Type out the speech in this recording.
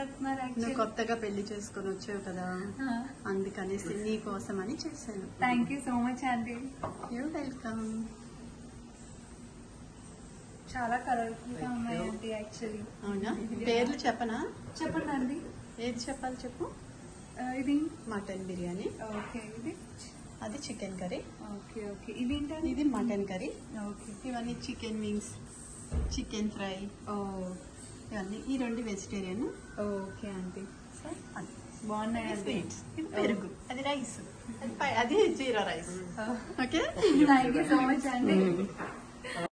చెప్తున్నారు నువ్వు యాక్చువల్లీ కొత్తగా పెళ్లి చేసుకొని వచ్చావు కదా అందుకనేసి నీ కోసం అని చేశాను thank you so much aunty you welcome చాలా కలర్ఫుల్ గా ఉన్నాయి ఆంటీ యాక్చువల్లీ అవునా పేర్లు చెప్పనా చెప్పండి ఆంటీ ఏది చెప్పాలి చెప్పు ఆ, ఇది మటన్ బిర్యానీ ఓకే ఇది అది చికెన్ కర్రీ ఓకే ఓకే ఇది ఏంటండి ఇది మటన్ కర్రీ ఓకే ఇవన్నీ చికెన్ వింగ్స్ చికెన్ ఫ్రై ఓ ఇవన్నీ ఈ రెండు వెజిటేరియన్ ఓకే ఆంటీ అది బాగున్నాయి ఆంటీ స్వీట్స్ ఇది పెరుగు అది రైస్ అది పై- అది jeera rice okay thank you so much అండి